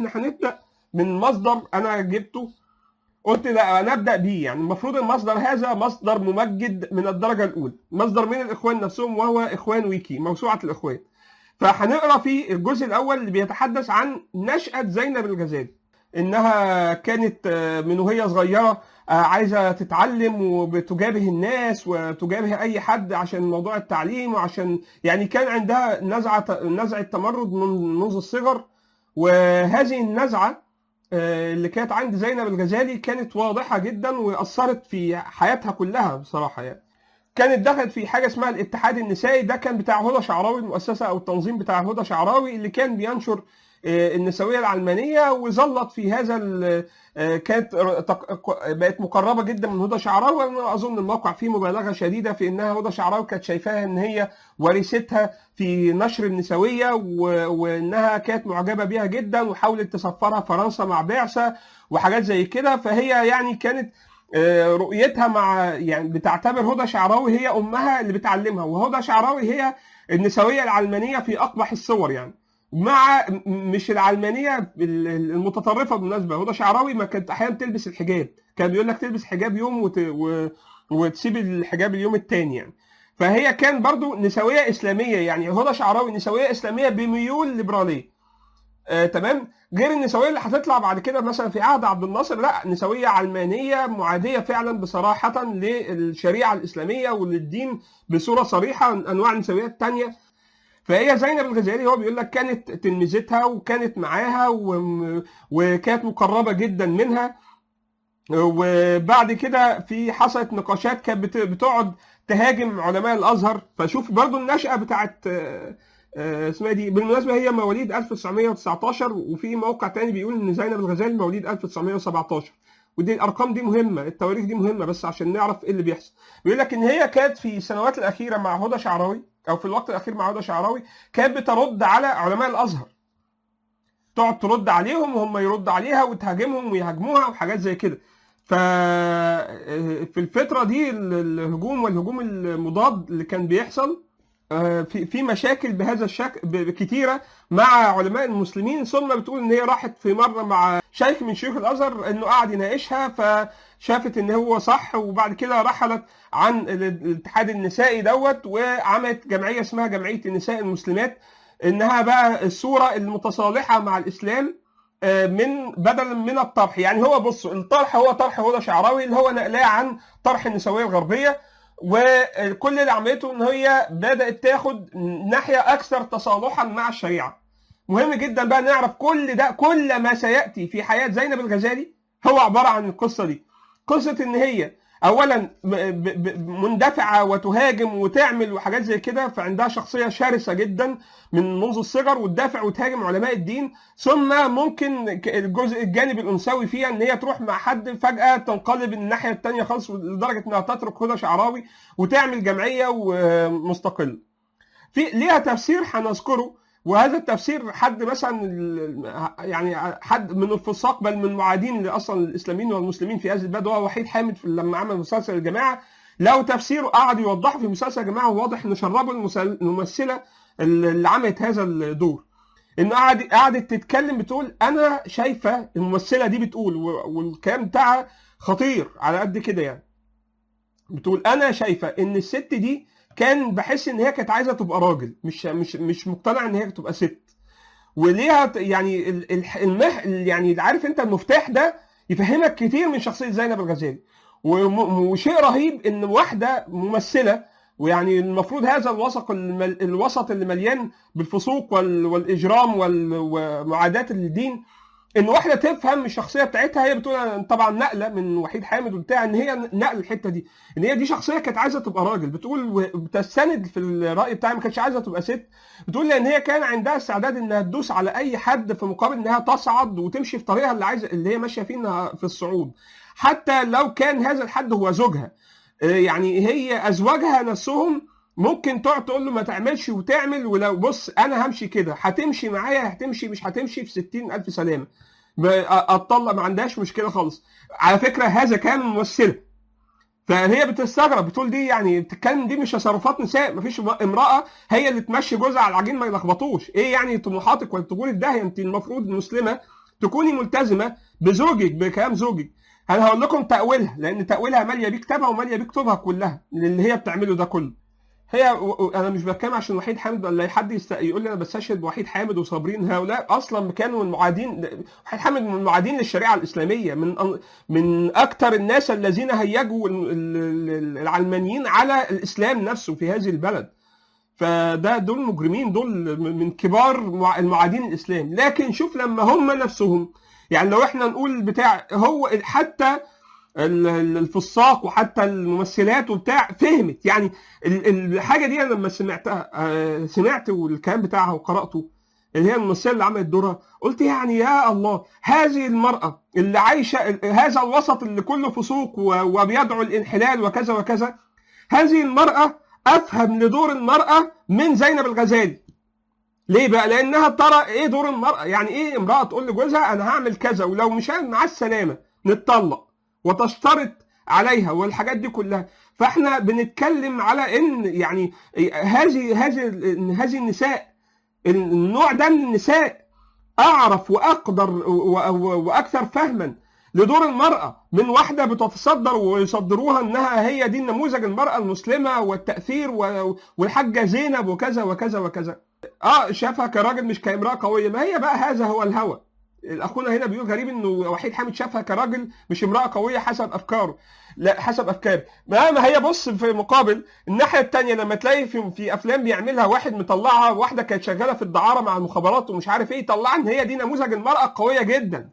احنا هنبدا من مصدر انا جبته قلت لا نبدا بيه يعني المفروض المصدر هذا مصدر ممجد من الدرجه الاولى مصدر من الاخوان نفسهم وهو اخوان ويكي موسوعه الاخوان فهنقرا في الجزء الاول اللي بيتحدث عن نشاه زينب الغزالي انها كانت آه، من وهي صغيره آه، عايزه تتعلم وبتجابه الناس وتجابه اي حد عشان موضوع التعليم وعشان يعني كان عندها نزعه نزعه تمرد من منذ الصغر وهذه النزعه آه، اللي كانت عند زينب الغزالي كانت واضحه جدا واثرت في حياتها كلها بصراحه يعني كانت دخلت في حاجه اسمها الاتحاد النسائي ده كان بتاع هدى شعراوي المؤسسه او التنظيم بتاع هدى شعراوي اللي كان بينشر آه، النسويه العلمانيه وظلت في هذا ال- آه، كانت تق- بقت مقربه جدا من هدى شعراوي وانا اظن الموقع فيه مبالغه شديده في انها هدى شعراوي كانت شايفاها ان هي ورثتها في نشر النسويه و- وانها كانت معجبه بيها جدا وحاولت تسفرها فرنسا مع بعثه وحاجات زي كده فهي يعني كانت آه، رؤيتها مع يعني بتعتبر هدى شعراوي هي امها اللي بتعلمها وهدى شعراوي هي النسويه العلمانيه في اقبح الصور يعني مع م- مش العلمانيه ال- ال- المتطرفه بالمناسبه هدى شعراوي ما كانت احيانا تلبس الحجاب كان بيقول لك تلبس حجاب يوم وت... و... وتسيب الحجاب اليوم التاني يعني فهي كان برضو نسويه اسلاميه يعني هدى شعراوي نسويه اسلاميه بميول ليبراليه آه، تمام غير النسويه اللي هتطلع بعد كده مثلا في عهد عبد الناصر لا نسويه علمانيه معاديه فعلا بصراحه للشريعه الاسلاميه وللدين بصوره صريحه انواع النسويات الثانيه فهي زينب الغزالي هو بيقول لك كانت تلميذتها وكانت معاها و- وكانت مقربه جدا منها وبعد كده في حصلت نقاشات كانت بت- بتقعد تهاجم علماء الازهر فشوف برضو النشأة بتاعت آه، آه، اسمها دي بالمناسبة هي مواليد 1919 وفي موقع تاني بيقول ان زينب الغزالي مواليد 1917 ودي الارقام دي مهمة التواريخ دي مهمة بس عشان نعرف ايه اللي بيحصل بيقول لك ان هي كانت في السنوات الاخيرة مع هدى شعراوي او في الوقت الاخير مع هدى شعراوي كانت بترد على علماء الازهر تقعد ترد عليهم وهم يرد عليها وتهاجمهم ويهاجموها وحاجات زي كده ف في الفترة دي ال- الهجوم والهجوم المضاد اللي كان بيحصل آه، في في مشاكل بهذا الشكل ب- كتيرة مع علماء المسلمين ثم بتقول ان هي راحت في مرة مع شيخ من شيوخ الازهر انه قعد يناقشها فشافت ان هو صح وبعد كده رحلت عن ال- الاتحاد النسائي دوت وعملت جمعية اسمها جمعية النساء المسلمات انها بقى الصورة المتصالحة مع الاسلام آه، من بدلا من الطرح يعني هو بصوا الطرح هو طرح هدى شعراوي اللي هو نقلاه عن طرح النسويه الغربيه وكل اللي عملته ان هي بدات تاخد ناحيه اكثر تصالحا مع الشريعه مهم جدا بقى نعرف كل ده كل ما سياتي في حياه زينب الغزالي هو عباره عن القصه دي قصه ان هي اولا م- ب- ب- مندفعه وتهاجم وتعمل وحاجات زي كده فعندها شخصيه شرسه جدا من منذ الصغر وتدافع وتهاجم علماء الدين ثم ممكن ك- الجزء الجانب الانثوي فيها ان هي تروح مع حد فجاه تنقلب الناحيه الثانيه خالص لدرجه انها تترك هدى شعراوي وتعمل جمعيه ومستقله. في ليها تفسير هنذكره وهذا التفسير حد مثلا ال- يعني حد من الفساق بل من معادين اللي اصلا الاسلاميين والمسلمين في هذه البلد وهو وحيد حامد في لما عمل مسلسل الجماعه له تفسير قعد يوضحه في مسلسل الجماعه وواضح ان شربوا المسل- الممثله اللي عملت هذا الدور انه قعد قعدت تتكلم بتقول انا شايفه الممثله دي بتقول و- والكلام بتاعها خطير على قد كده يعني بتقول انا شايفه ان الست دي كان بحس ان هي كانت عايزه تبقى راجل مش مش مش مقتنعه ان هي تبقى ست وليها ت- يعني ال- ال- المح يعني عارف انت المفتاح ده يفهمك كتير من شخصيه زينب الغزالي وم- وشيء رهيب ان واحده ممثله ويعني المفروض هذا الوسط المل... الوسط اللي مليان بالفسوق وال... والاجرام وال... ومعاداه الدين ان واحده تفهم الشخصيه بتاعتها هي بتقول أنا طبعا نقله من وحيد حامد وبتاع ان هي نقل الحته دي ان هي دي شخصيه كانت عايزه تبقى راجل بتقول و- بتستند في الراي بتاعها ما كانتش عايزه تبقى ست بتقول لان هي كان عندها استعداد انها تدوس على اي حد في مقابل انها تصعد وتمشي في طريقها اللي عايزه اللي هي ماشيه فيه انها في الصعود حتى لو كان هذا الحد هو زوجها آه، يعني هي ازواجها نفسهم ممكن تقعد تقول له ما تعملش وتعمل ولو بص انا همشي كده هتمشي معايا هتمشي مش هتمشي في ستين الف سلامه ب- اتطلق ما عندهاش مشكله خالص على فكره هذا كان ممثله فهي بتستغرب بتقول دي يعني بتتكلم دي مش تصرفات نساء مفيش امراه هي اللي تمشي جوزها على العجين ما يلخبطوش ايه يعني طموحاتك ولا تقولي في داهيه انت المفروض مسلمه تكوني ملتزمه بزوجك بكلام زوجك انا هقول لكم تاويلها لان تاويلها ماليه بيه كتابها وماليه بيه كتبها كلها اللي هي بتعمله ده كله هي و- و- انا مش بتكلم عشان وحيد حامد ولا حد يست... يقول لي انا بستشهد بوحيد حامد وصابرين هؤلاء اصلا كانوا من معادين وحيد حامد من المعادين للشريعه الاسلاميه من أن- من اكثر الناس الذين هيجوا ال- ال- ال- العلمانيين على الاسلام نفسه في هذه البلد فده دول مجرمين دول من كبار مع- المعادين الاسلام لكن شوف لما هم نفسهم يعني لو احنا نقول بتاع هو حتى ال- ال- الفساق وحتى الممثلات وبتاع فهمت يعني ال- الحاجه دي أنا لما سمعتها آه، سمعت الكلام بتاعها وقراته اللي هي الممثله اللي عملت دورها قلت يعني يا الله هذه المراه اللي عايشه هذا الوسط اللي كله فسوق و- وبيدعو الانحلال وكذا وكذا هذه المراه افهم لدور المراه من زينب الغزالي ليه بقى؟ لانها ترى ايه دور المراه؟ يعني ايه امراه تقول لجوزها انا هعمل كذا ولو مش هعمل مع السلامه نتطلق وتشترط عليها والحاجات دي كلها فاحنا بنتكلم على ان يعني هذه هذه هذه النساء النوع ده من النساء اعرف واقدر و- و- واكثر فهما لدور المراه من واحده بتتصدر ويصدروها انها هي دي نموذج المراه المسلمه والتاثير و- والحاجه زينب وكذا وكذا وكذا اه شافها كراجل مش كامراه قويه ما هي بقى هذا هو الهوى اخونا هنا بيقول غريب انه وحيد حامد شافها كراجل مش امراه قويه حسب افكاره لا حسب افكاري ما ما هي بص في مقابل الناحيه الثانيه لما تلاقي في في افلام بيعملها واحد مطلعها واحده كانت شغاله في الدعاره مع المخابرات ومش عارف ايه يطلعها ان هي دي نموذج المراه القويه جدا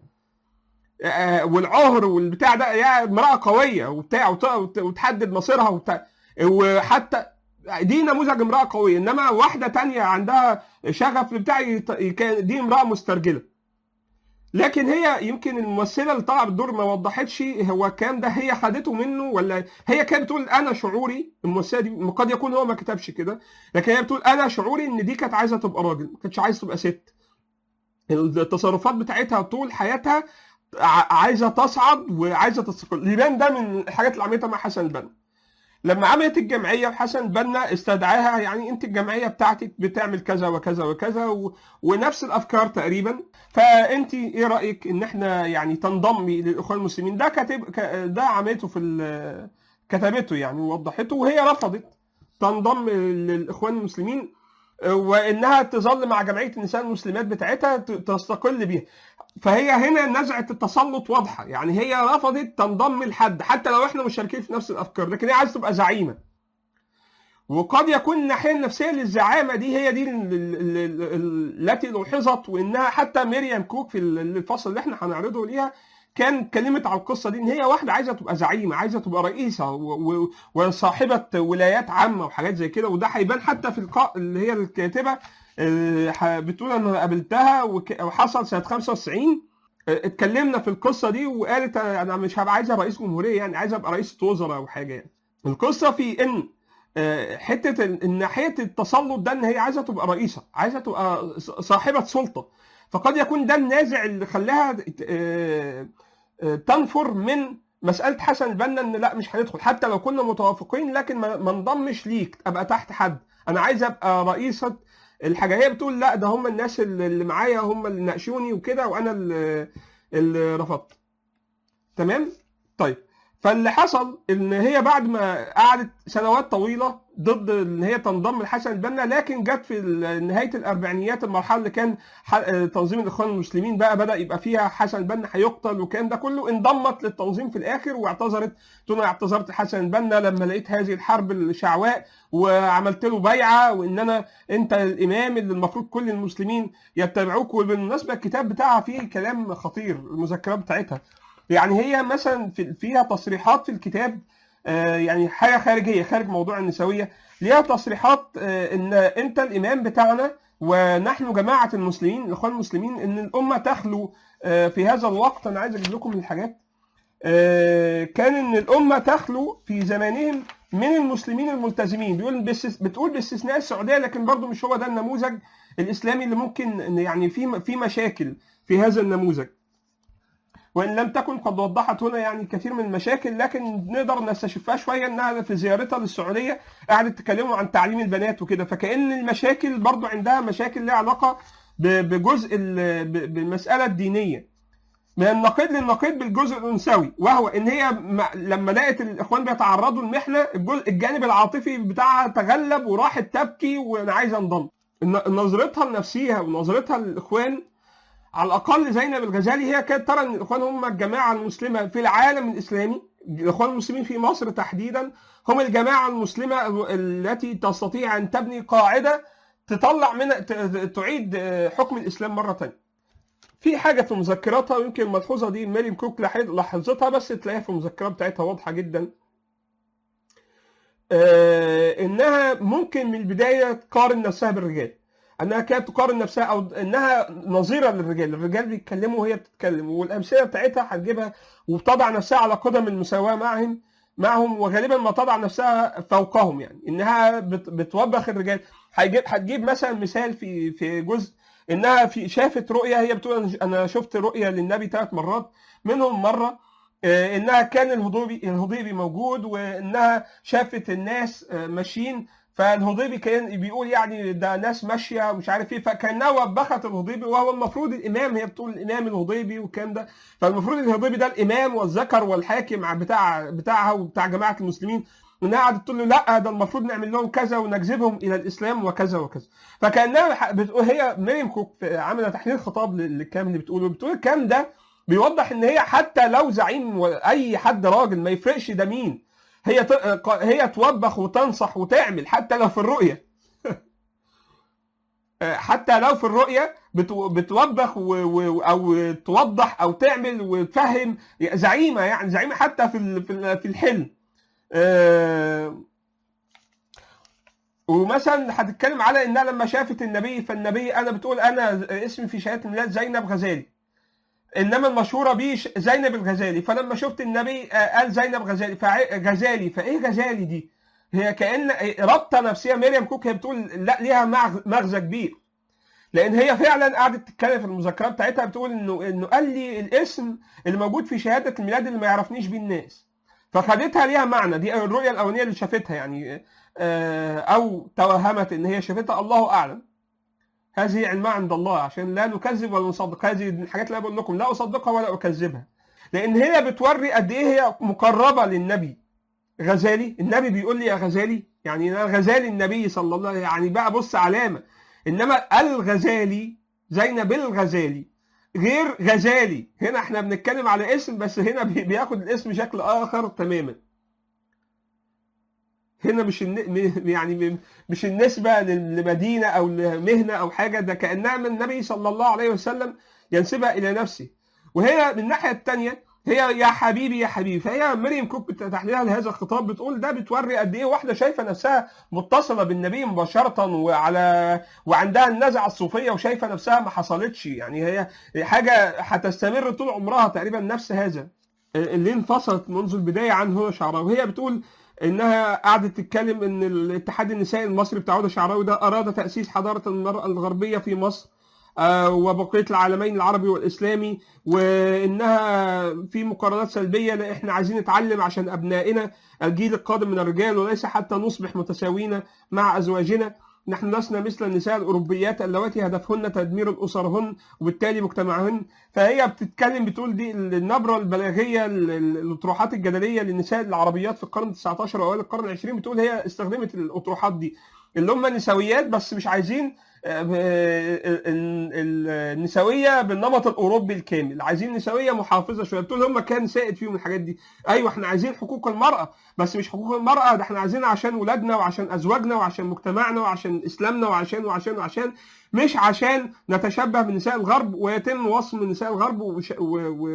آه، والعهر والبتاع ده يا امراه قويه وبتاع وت- وت- وتحدد مصيرها وبتاع وحتى دي نموذج امراه قويه انما واحده تانية عندها شغف بتاع يط- كان- دي امراه مسترجله لكن هي يمكن الممثله اللي طالعه بالدور ما وضحتش هو الكلام ده هي خدته منه ولا هي كانت بتقول انا شعوري الممثله دي قد يكون هو ما كتبش كده لكن هي بتقول انا شعوري ان دي كانت عايزه تبقى راجل ما كانتش عايزه تبقى ست التصرفات بتاعتها طول حياتها ع- عايزه تصعد وعايزه تستقل يبان ده من الحاجات اللي عملتها مع حسن البنا لما عملت الجمعيه وحسن البنا استدعاها يعني انت الجمعيه بتاعتك بتعمل كذا وكذا وكذا و... ونفس الافكار تقريبا فانت ايه رايك ان احنا يعني تنضمي للاخوان المسلمين ده كاتب ك- ده عملته في ال... كتبته يعني ووضحته وهي رفضت تنضم للاخوان المسلمين وانها تظل مع جمعيه النساء المسلمات بتاعتها ت- تستقل بيها فهي هنا نزعه التسلط واضحه يعني هي رفضت تنضم لحد حتى لو احنا مشاركين في نفس الافكار لكن هي عايزه تبقى زعيمه وقد يكون الناحيه النفسيه للزعامه دي هي دي ال- ال- ال- ال- التي لوحظت وانها حتى ميريام كوك في ال- الفصل اللي احنا هنعرضه ليها كان اتكلمت على القصه دي ان هي واحده عايزه تبقى زعيمه عايزه تبقى رئيسه و- و- وصاحبه ولايات عامه وحاجات زي كده وده هيبان حتى في اللقاء اللي هي الكاتبه آه، ح- بتقول انا قابلتها وك- وحصل سنه 95 آه، اتكلمنا في القصه دي وقالت انا مش هبقى عايزه رئيس جمهوريه يعني عايزه ابقى رئيسه وزراء او حاجه يعني القصه في ان آه، حته ال- ان ناحيه التسلط ده ان هي عايزه تبقى رئيسه عايزه تبقى ص- صاحبه سلطه فقد يكون ده النازع اللي خلاها آه، آه، تنفر من مساله حسن البنا ان لا مش هندخل حتى لو كنا متوافقين لكن ما ما انضمش ليك ابقى تحت حد انا عايز ابقى رئيسه الحاجه هي بتقول لا ده هم الناس اللي اللي معايا هم اللي ناقشوني وكده وانا اللي, اللي رفضت تمام طيب فاللي حصل ان هي بعد ما قعدت سنوات طويله ضد ان هي تنضم لحسن البنا لكن جت في ال- نهايه الاربعينيات المرحله اللي كان ح- تنظيم الاخوان المسلمين بقى بدا يبقى فيها حسن البنا هيقتل والكلام ده كله انضمت للتنظيم في الاخر واعتذرت تقول انا اعتذرت لحسن البنا لما لقيت هذه الحرب الشعواء وعملت له بيعه وان انا انت الامام اللي المفروض كل المسلمين يتبعوك وبالمناسبه الكتاب بتاعها فيه كلام خطير المذكرات بتاعتها يعني هي مثلا في فيها تصريحات في الكتاب آه، يعني حاجه خارجيه خارج موضوع النسويه ليها تصريحات آه، ان انت الامام بتاعنا ونحن جماعه المسلمين الاخوان المسلمين ان الامه تخلو آه، في هذا الوقت انا عايز اجيب لكم الحاجات آه، كان ان الامه تخلو في زمانهم من المسلمين الملتزمين بيقول بس بتقول باستثناء السعوديه لكن برضو مش هو ده النموذج الاسلامي اللي ممكن إن يعني في في مشاكل في هذا النموذج وان لم تكن قد وضحت هنا يعني كثير من المشاكل لكن نقدر نستشفها شويه انها في زيارتها للسعوديه قعدت تكلموا عن تعليم البنات وكده فكأن المشاكل برضو عندها مشاكل لها علاقه ب- بجزء ال- ب- بالمساله الدينيه من النقيض للنقيض بالجزء الانثوي وهو ان هي م- لما لقت الاخوان بيتعرضوا لمحنه الجزء الجانب العاطفي بتاعها تغلب وراحت تبكي وانا عايزه انضم الن- نظرتها لنفسها ونظرتها للاخوان على الاقل زينب الغزالي هي كانت ترى ان الاخوان هم الجماعه المسلمه في العالم الاسلامي الاخوان المسلمين في مصر تحديدا هم الجماعه المسلمه التي تستطيع ان تبني قاعده تطلع من ت- ت- تعيد آه، حكم الاسلام مره ثانيه في حاجه في مذكراتها ويمكن الملحوظه دي ميريم كوك لاحظ- لاحظتها بس تلاقيها في المذكرات بتاعتها واضحه جدا آه، انها ممكن من البدايه تقارن نفسها بالرجال انها كانت تقارن نفسها او انها نظيره للرجال الرجال بيتكلموا وهي بتتكلم والامثله بتاعتها هتجيبها وبتضع نفسها على قدم المساواه معهم معهم وغالبا ما تضع نفسها فوقهم يعني انها بت- بتوبخ الرجال هيجيب هتجيب مثلا مثال في في جزء انها في شافت رؤيه هي بتقول أنا- انا شفت رؤيه للنبي ثلاث مرات منهم مره آه، انها كان الهضيبي الهضيبي موجود وانها شافت الناس آه، ماشيين فالهضيبي كان بيقول يعني ده ناس ماشيه ومش عارف ايه فكانها وبخت الهضيبي وهو المفروض الامام هي بتقول الامام الهضيبي والكلام ده فالمفروض الهضيبي ده الامام والذكر والحاكم بتاع بتاعها وبتاع جماعه المسلمين وانها قعدت تقول له لا ده المفروض نعمل لهم كذا ونجذبهم الى الاسلام وكذا وكذا فكانها ح- بتقول هي مريم كوك عامله تحليل خطاب لل- للكلام اللي بتقوله بتقول الكلام ده بيوضح ان هي حتى لو زعيم اي حد راجل ما يفرقش ده مين هي ت- هي توبخ وتنصح وتعمل حتى لو في الرؤيه حتى لو في الرؤيه بتو- بتوبخ و- و- او توضح او تعمل وتفهم زعيمه يعني زعيمه حتى في ال- في ال- في الحلم آه، ومثلا هتتكلم على انها لما شافت النبي فالنبي انا بتقول انا اسمي في شهاده الميلاد زينب غزالي انما المشهوره بيه ش- زينب الغزالي فلما شفت النبي آه، قال زينب غزالي فع- غزالي فايه غزالي دي هي كان رابطه نفسيه مريم كوك هي بتقول لا ليها مغ- مغزى كبير لان هي فعلا قعدت تتكلم في المذكرات بتاعتها بتقول انه انه قال لي الاسم اللي موجود في شهاده الميلاد اللي ما يعرفنيش بيه الناس فخدتها ليها معنى دي الرؤيه الاولانيه اللي شافتها يعني آه، او توهمت ان هي شافتها الله اعلم هذه علمها عند الله عشان لا نكذب ولا نصدق هذه الحاجات اللي أنا بقول لكم لا اصدقها ولا اكذبها لان هي بتوري قد ايه هي مقربه للنبي غزالي النبي بيقول لي يا غزالي يعني انا غزالي النبي صلى الله عليه يعني بقى بص علامه انما الغزالي زينب الغزالي غير غزالي هنا احنا بنتكلم على اسم بس هنا بي- بياخد الاسم شكل اخر تماما هنا مش الن... م- يعني م- مش النسبة لل- لمدينة أو لمهنة أو حاجة ده كأنها من النبي صلى الله عليه وسلم ينسبها إلى نفسه وهي من الناحية الثانية هي يا حبيبي يا حبيبي فهي مريم كوك بتحليلها لهذا الخطاب بتقول ده بتوري قد ايه واحده شايفه نفسها متصله بالنبي مباشره وعلى وعندها النزعه الصوفيه وشايفه نفسها ما حصلتش يعني هي حاجه هتستمر طول عمرها تقريبا نفس هذا اللي انفصلت منذ البدايه عن هدى شعراوي وهي بتقول انها قعدت تتكلم ان الاتحاد النسائي المصري بتاع هدى شعراوي ده اراد تاسيس حضاره المراه الغربيه في مصر آه، وبقيه العالمين العربي والاسلامي وانها في مقارنات سلبيه لا احنا عايزين نتعلم عشان ابنائنا الجيل القادم من الرجال وليس حتى نصبح متساوين مع ازواجنا نحن لسنا مثل النساء الاوروبيات اللواتي هدفهن تدمير اسرهن وبالتالي مجتمعهن فهي بتتكلم بتقول دي النبره البلاغيه ال- ال- الاطروحات الجدليه للنساء العربيات في القرن 19 واوائل القرن العشرين بتقول هي استخدمت الاطروحات دي اللي هم نسويات بس مش عايزين آه، ال- ال- النسويه بالنمط الاوروبي الكامل عايزين نسويه محافظه شويه بتقول هم كان سائد فيهم الحاجات دي ايوه احنا عايزين حقوق المراه بس مش حقوق المراه ده احنا عايزينها عشان ولادنا وعشان ازواجنا وعشان مجتمعنا وعشان اسلامنا وعشان وعشان وعشان مش عشان نتشبه بنساء الغرب ويتم وصف نساء الغرب وش و... و...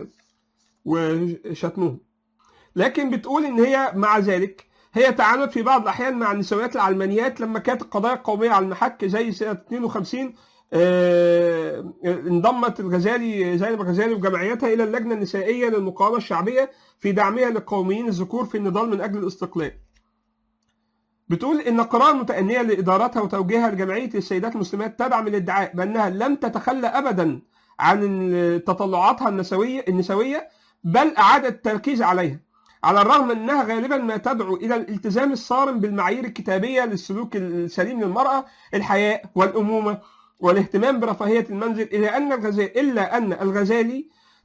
وشتمهم لكن بتقول ان هي مع ذلك هي تعاملت في بعض الاحيان مع النسويات العلمانيات لما كانت القضايا القوميه على المحك زي سنه 52 آه، انضمت الغزالي زينب الغزالي وجمعيتها الى اللجنه النسائيه للمقاومه الشعبيه في دعمها للقوميين الذكور في النضال من اجل الاستقلال. بتقول ان القراءه المتأنية لادارتها وتوجيهها لجمعيه السيدات المسلمات تدعم الادعاء بانها لم تتخلى ابدا عن تطلعاتها النسويه النسويه بل اعادت التركيز عليها. على الرغم انها غالبا ما تدعو الى الالتزام الصارم بالمعايير الكتابيه للسلوك السليم للمراه الحياء والامومه والاهتمام برفاهيه المنزل الا ان الغزالي الا ان الغزالي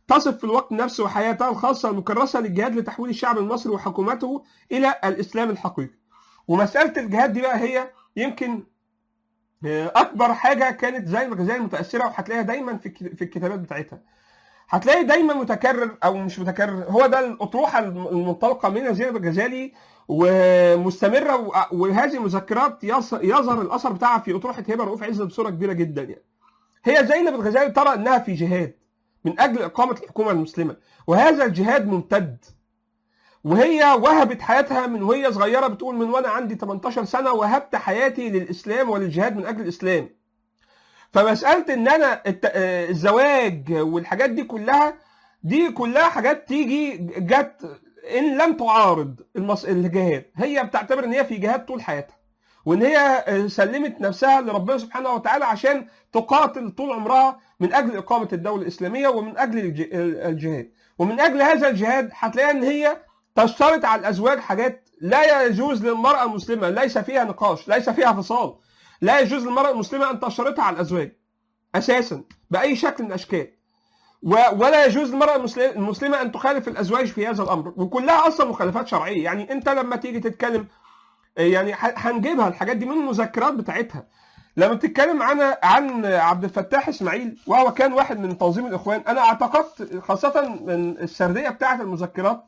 تصف في الوقت نفسه وحياتها الخاصة المكرسة للجهاد لتحويل الشعب المصري وحكومته إلى الإسلام الحقيقي ومسألة الجهاد دي بقى هي يمكن آه، أكبر حاجة كانت زي الغزالي متأثرة وهتلاقيها دايما في الك- في الكتابات بتاعتها هتلاقي دايما متكرر او مش متكرر هو ده الاطروحه المنطلقه من زينب الغزالي ومستمره و- وهذه المذكرات يص- يظهر الاثر بتاعها في اطروحه هبه رؤوف عزت بصوره كبيره جدا يعني. هي زينب الغزالي ترى انها في جهاد من اجل اقامه الحكومه المسلمه وهذا الجهاد ممتد وهي وهبت حياتها من وهي صغيره بتقول من وانا عندي 18 سنه وهبت حياتي للاسلام وللجهاد من اجل الاسلام فمساله ان انا الت- آه، الزواج والحاجات دي كلها دي كلها حاجات تيجي جت ان لم تعارض المص... الجهاد هي بتعتبر ان هي في جهاد طول حياتها وان هي آه، سلمت نفسها لربنا سبحانه وتعالى عشان تقاتل طول عمرها من اجل اقامه الدوله الاسلاميه ومن اجل الج- الجهاد ومن اجل هذا الجهاد هتلاقي ان هي تشترط على الازواج حاجات لا يجوز للمراه المسلمه ليس فيها نقاش ليس فيها فصال لا يجوز للمراه المسلمه ان تشترطها على الازواج اساسا باي شكل من الاشكال و- ولا يجوز للمراه المسل- المسلمه ان تخالف الازواج في هذا الامر وكلها اصلا مخالفات شرعيه يعني انت لما تيجي تتكلم يعني ح- هنجيبها الحاجات دي من المذكرات بتاعتها لما بتتكلم عن عن عبد الفتاح اسماعيل وهو كان واحد من تنظيم الاخوان انا اعتقدت خاصه من السرديه بتاعه المذكرات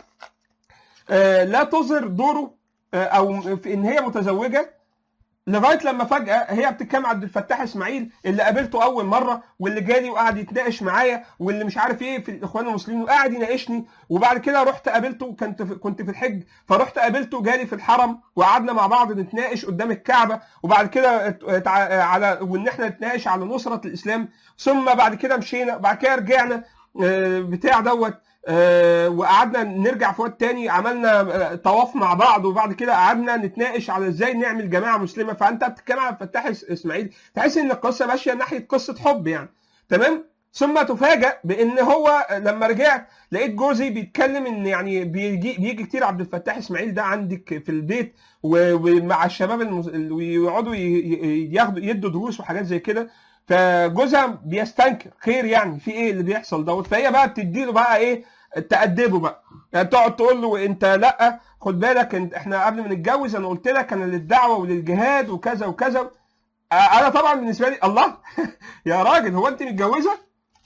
آه، لا تظهر دوره آه، او في ان هي متزوجه لغايه لما فجاه هي بتتكلم عن عبد الفتاح اسماعيل اللي قابلته اول مره واللي جالي وقعد يتناقش معايا واللي مش عارف ايه في الاخوان المسلمين وقاعد يناقشني وبعد كده رحت قابلته كنت في كنت في الحج فرحت قابلته جالي في الحرم وقعدنا مع بعض نتناقش قدام الكعبه وبعد كده ات- اتع- على وان احنا نتناقش على نصره الاسلام ثم بعد كده مشينا بعد كده رجعنا آه، بتاع دوت آه، وقعدنا نرجع في وقت تاني عملنا آه، طواف مع بعض وبعد كده قعدنا نتناقش على ازاي نعمل جماعه مسلمه فانت بتتكلم عن فتاح إس- اسماعيل تحس ان القصه ماشيه ناحيه قصه حب يعني تمام ثم تفاجأ بان هو لما رجعت لقيت جوزي بيتكلم ان يعني بيجي بيجي كتير عبد الفتاح اسماعيل ده عندك في البيت و- ومع الشباب المس... ويقعدوا ي- ي- ياخدوا يدوا دروس وحاجات زي كده فجوزها بيستنكر خير يعني في ايه اللي بيحصل دوت فهي بقى بتدي له بقى ايه تأدبه بقى يعني تقعد تقول له انت لا خد بالك انت احنا قبل ما نتجوز انا قلت لك انا للدعوه وللجهاد وكذا وكذا آه، انا طبعا بالنسبه لي الله يا راجل هو انت متجوزه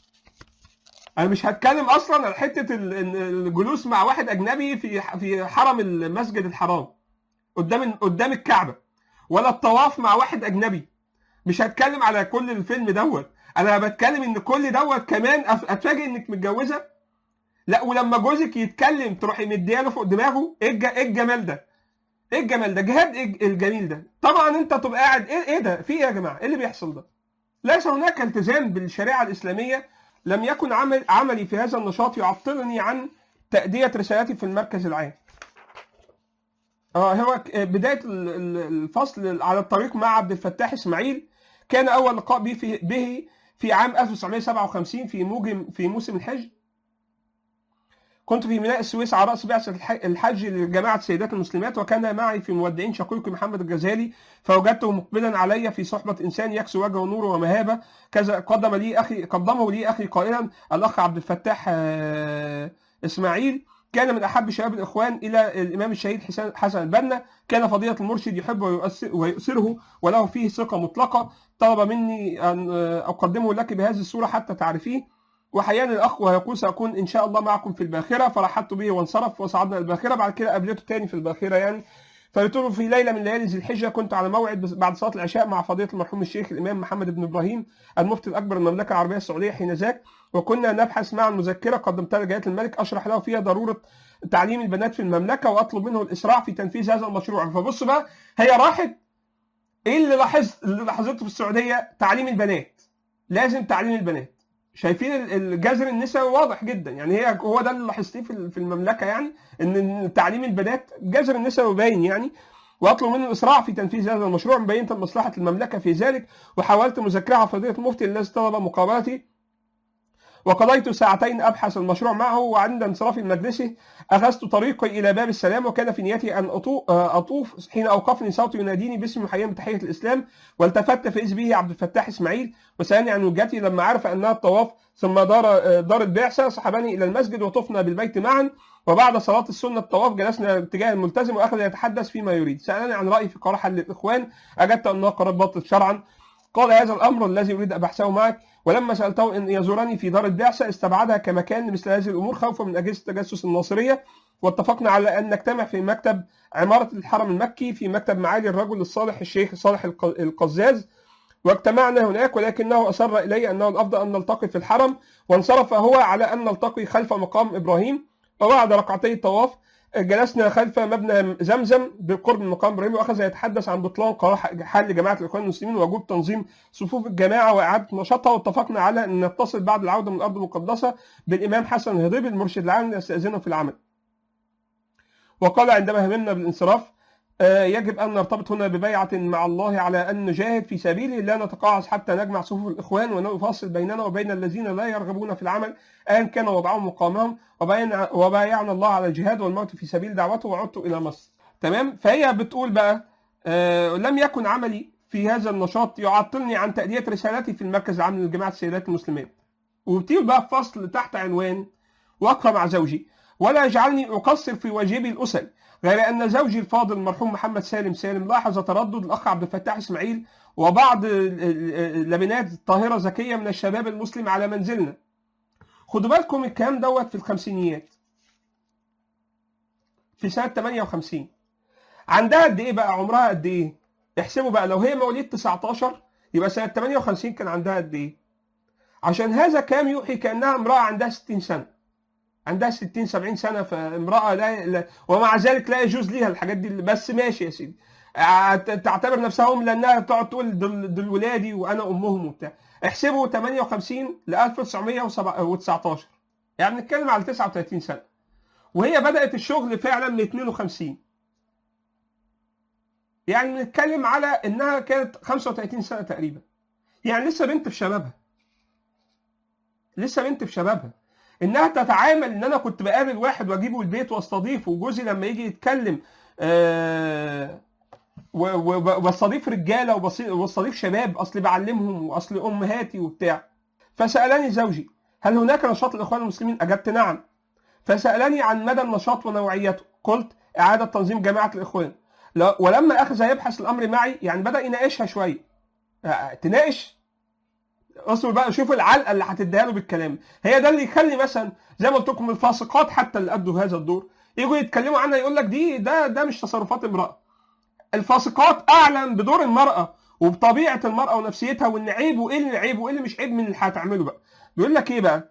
انا مش هتكلم اصلا عن حته ال- ال- الجلوس مع واحد اجنبي في في حرم المسجد الحرام قدام قدام الكعبه ولا الطواف مع واحد اجنبي مش هتكلم على كل الفيلم دوت انا بتكلم ان كل دوت كمان أف- اتفاجئ انك متجوزه لا ولما جوزك يتكلم تروحي مدياله فوق دماغه ايه الج- إيه الجمال ده ايه الجمال ده جهاد إيه الج- الجميل ده طبعا انت تبقى قاعد ايه ايه ده في ايه يا جماعه ايه اللي بيحصل ده ليس هناك التزام بالشريعه الاسلاميه لم يكن عمل عملي في هذا النشاط يعطلني عن تأدية رسالتي في المركز العام. اه هو ك- بداية ال- ال- الفصل على الطريق مع عبد الفتاح اسماعيل كان أول لقاء به في, به في عام 1957 في موجم في موسم الحج. كنت في ميناء السويس على رأس بعثة الح- الحج لجماعة سيدات المسلمات وكان معي في مودعين شقيقي محمد الجزالي فوجدته مقبلا علي في صحبة إنسان يكسو وجهه نور ومهابة كذا قدم لي أخي قدمه لي أخي قائلا الأخ عبد الفتاح آه، إسماعيل كان من أحب شباب الإخوان إلى الإمام الشهيد حسن حسن البنا كان فضيلة المرشد يحبه ويؤثر- ويؤثره وله فيه ثقة مطلقة طلب مني أن آه، أقدمه لك بهذه الصورة حتى تعرفيه وحياني الأخ ويقول سأكون إن شاء الله معكم في الباخرة فرحبت به وانصرف وصعدنا الباخرة بعد كده قابلته تاني في الباخرة يعني فقلت له في ليلة من ليالي ذي الحجة كنت على موعد بس- بعد صلاة العشاء مع فضيلة المرحوم الشيخ الإمام محمد بن إبراهيم المفتي الأكبر للمملكة العربية السعودية حين ذاك وكنا نبحث مع المذكرة قدمتها لجلالة الملك أشرح له فيها ضرورة تعليم البنات في المملكة وأطلب منه الإسراع في تنفيذ هذا المشروع فبص بقى هي راحت إيه اللي لاحظت اللي لاحظته في السعودية تعليم البنات لازم تعليم البنات شايفين ال- الجذر النسوي واضح جدا يعني هي هو ده اللي لاحظتيه في في المملكه يعني ان تعليم البنات الجذر النسوي باين يعني واطلب منه الاسراع في تنفيذ هذا المشروع مبينه مصلحه المملكه في ذلك وحاولت مذاكرها فضيله المفتي الذي طلب مقابلتي وقضيت ساعتين ابحث المشروع معه وعند انصرافي من مجلسه اخذت طريقي الى باب السلام وكان في نيتي ان أطو- اطوف حين اوقفني صوت يناديني باسم محيي بتحيه الاسلام والتفت فاذ به عبد الفتاح اسماعيل وسالني عن وجهتي لما عرف انها الطواف ثم دار دار البعثه صحبني الى المسجد وطفنا بالبيت معا وبعد صلاه السنه الطواف جلسنا اتجاه الملتزم واخذ يتحدث فيما يريد سالني عن رايي في قرار حل الاخوان اجبت انه قرار باطل شرعا قال هذا الامر الذي اريد ابحثه معك ولما سالته ان يزورني في دار البعثه استبعدها كمكان لمثل هذه الامور خوفا من اجهزه التجسس الناصريه واتفقنا على ان نجتمع في مكتب عماره الحرم المكي في مكتب معالي الرجل الصالح الشيخ صالح الق- القزاز واجتمعنا هناك ولكنه اصر الي انه الافضل ان نلتقي في الحرم وانصرف هو على ان نلتقي خلف مقام ابراهيم وبعد ركعتي الطواف جلسنا خلف مبنى زمزم بالقرب من مقام ابراهيم واخذ يتحدث عن بطلان قرار حل جماعه الاخوان المسلمين ووجوب تنظيم صفوف الجماعه واعاده نشاطها واتفقنا على ان نتصل بعد العوده من الارض المقدسه بالامام حسن الهضيبي المرشد العام ليستاذنه في العمل. وقال عندما هممنا بالانصراف آه، يجب ان نرتبط هنا ببيعه مع الله على ان نجاهد في سبيله لا نتقاعس حتى نجمع صفوف الاخوان ونفصل بيننا وبين الذين لا يرغبون في العمل ان كان وضعهم مقامهم وبايعنا وبايعنا الله على الجهاد والموت في سبيل دعوته وعدت الى مصر. تمام؟ فهي بتقول بقى آه، لم يكن عملي في هذا النشاط يعطلني عن تأدية رسالتي في المركز العام لجماعة السيدات المسلمات. وبتقول بقى في فصل تحت عنوان وقفة مع زوجي ولا يجعلني أقصر في واجبي الأسري غير أن زوجي الفاضل المرحوم محمد سالم سالم لاحظ تردد الأخ عبد الفتاح إسماعيل وبعض ال- ال- اللبنات الطاهرة زكية من الشباب المسلم على منزلنا خدوا بالكم الكلام دوت في الخمسينيات في سنة 58 عندها قد إيه بقى عمرها قد إيه احسبوا بقى لو هي مواليد 19 يبقى سنة 58 كان عندها قد إيه عشان هذا كان يوحي كأنها امرأة عندها 60 سنة عندها 60 70 سنه فامراه لا, لا ومع ذلك لا يجوز ليها الحاجات دي بس ماشي يا سيدي ع- تعتبر نفسها ام لانها تقعد تقول دول, دول ولادي وانا امهم وبتاع احسبوا 58 ل 1919 يعني بنتكلم على 39 سنه وهي بدات الشغل فعلا من 52 يعني بنتكلم على انها كانت 35 سنه تقريبا يعني لسه بنت في شبابها لسه بنت في شبابها انها تتعامل ان انا كنت بقابل واحد واجيبه البيت واستضيفه وجوزي لما يجي يتكلم آه و- و- وبستضيف رجاله وبص- وبستضيف شباب اصل بعلمهم واصل امهاتي وبتاع فسالني زوجي هل هناك نشاط الاخوان المسلمين اجبت نعم فسالني عن مدى النشاط ونوعيته قلت اعاده تنظيم جماعه الاخوان لا- ولما اخذ يبحث الامر معي يعني بدا يناقشها شويه آه، تناقش اصبر بقى شوف العلقه اللي هتديها له بالكلام هي ده اللي يخلي مثلا زي ما قلت لكم الفاسقات حتى اللي ادوا هذا الدور يجوا يتكلموا عنها يقول لك دي ده ده مش تصرفات امراه الفاسقات اعلن بدور المراه وبطبيعه المراه ونفسيتها وان عيب وايه اللي عيب وايه اللي مش عيب من اللي هتعمله بقى بيقول لك ايه بقى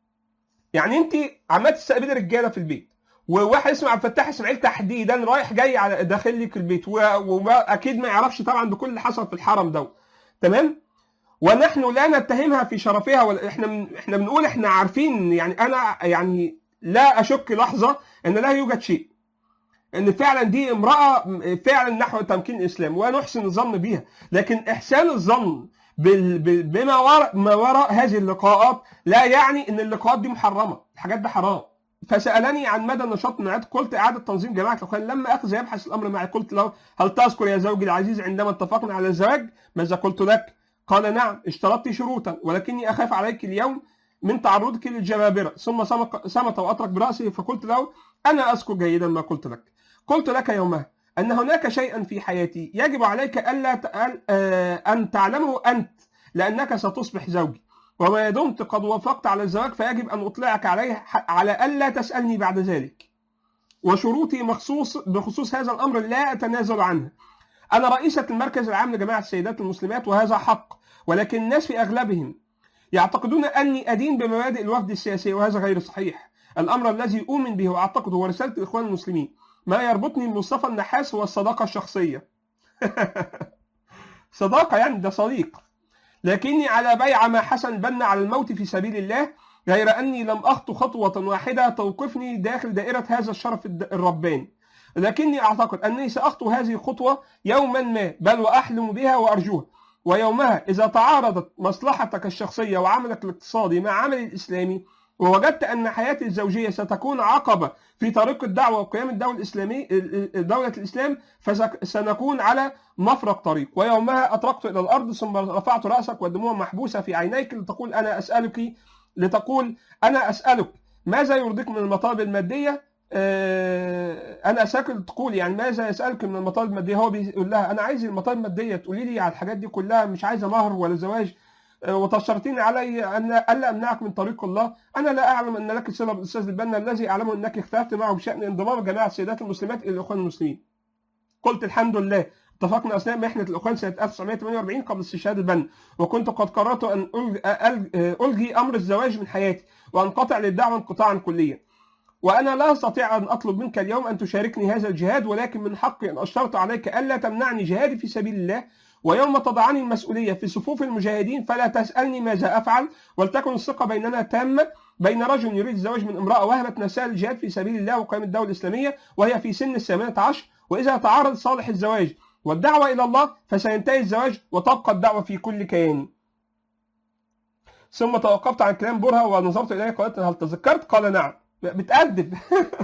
يعني انت عمال تستقبلي رجاله في البيت وواحد اسمه عبد الفتاح اسماعيل تحديدا رايح جاي على داخل لك البيت و- واكيد ما يعرفش طبعا بكل اللي حصل في الحرم ده تمام ونحن لا نتهمها في شرفها ولا احنا من احنا بنقول احنا عارفين يعني انا يعني لا اشك لحظه ان لا يوجد شيء ان فعلا دي امراه فعلا نحو تمكين الاسلام ونحسن الظن بها لكن احسان الظن بال- بال- بما وراء ما وراء هذه اللقاءات لا يعني ان اللقاءات دي محرمه الحاجات دي حرام فسالني عن مدى النشاط من عاد قلت اعاده تنظيم جماعه الاخوان لما اخذ يبحث الامر معي قلت له هل تذكر يا زوجي العزيز عندما اتفقنا على الزواج ماذا قلت لك قال نعم اشترطت شروطا ولكني اخاف عليك اليوم من تعرضك للجبابره ثم سمق- صمت واترك براسه فقلت له انا اذكر جيدا ما قلت لك قلت لك يومها ان هناك شيئا في حياتي يجب عليك الا ت- آه، ان تعلمه انت لانك ستصبح زوجي وما دمت قد وافقت على الزواج فيجب ان اطلعك عليه ح- على الا تسالني بعد ذلك وشروطي مخصوص بخصوص هذا الامر لا اتنازل عنها انا رئيسه المركز العام لجماعه السيدات المسلمات وهذا حق ولكن الناس في اغلبهم يعتقدون اني ادين بمبادئ الوفد السياسي وهذا غير صحيح الامر الذي اؤمن به واعتقده هو رساله الاخوان المسلمين ما يربطني بمصطفى النحاس هو الصداقه الشخصيه صداقه يعني ده صديق لكني على بيع ما حسن بنا على الموت في سبيل الله غير اني لم اخطو خطوه واحده توقفني داخل دائره هذا الشرف الد- الرباني لكني اعتقد انني ساخطو هذه الخطوه يوما ما بل واحلم بها وارجوها ويومها إذا تعارضت مصلحتك الشخصية وعملك الاقتصادي مع عمل الإسلامي ووجدت أن حياتي الزوجية ستكون عقبة في طريق الدعوة وقيام الدولة الإسلامية دولة الإسلام فسنكون على مفرق طريق ويومها أطرقت إلى الأرض ثم رفعت رأسك والدموع محبوسة في عينيك لتقول أنا أسألك لتقول أنا أسألك ماذا يرضيك من المطالب المادية آه، انا ساكن تقول يعني ماذا يسالك من المطالب الماديه هو بيقول لها انا عايز المطالب الماديه تقولي لي على الحاجات دي كلها مش عايزه مهر ولا زواج آه، وتشرطين علي ان الا امنعك من طريق الله انا لا اعلم ان لك صله بالاستاذ البنا الذي اعلمه انك اختلفت معه بشان انضمام جماعه السيدات المسلمات الى الاخوان المسلمين قلت الحمد لله اتفقنا اثناء محنه الاخوان سنه 1948 قبل استشهاد البنا وكنت قد قررت ان الغي امر الزواج من حياتي وانقطع للدعوه انقطاعا كليا وأنا لا أستطيع أن أطلب منك اليوم أن تشاركني هذا الجهاد ولكن من حقي أن أشترط عليك ألا تمنعني جهادي في سبيل الله ويوم تضعني المسؤولية في صفوف المجاهدين فلا تسألني ماذا أفعل ولتكن الثقة بيننا تامة بين رجل يريد الزواج من امرأة وهبت نفسها الجهاد في سبيل الله وقيام الدولة الإسلامية وهي في سن الثامنة عشر وإذا تعارض صالح الزواج والدعوة إلى الله فسينتهي الزواج وتبقى الدعوة في كل كيان ثم توقفت عن كلام برهة ونظرت إليه قالت هل تذكرت؟ قال نعم بتأدب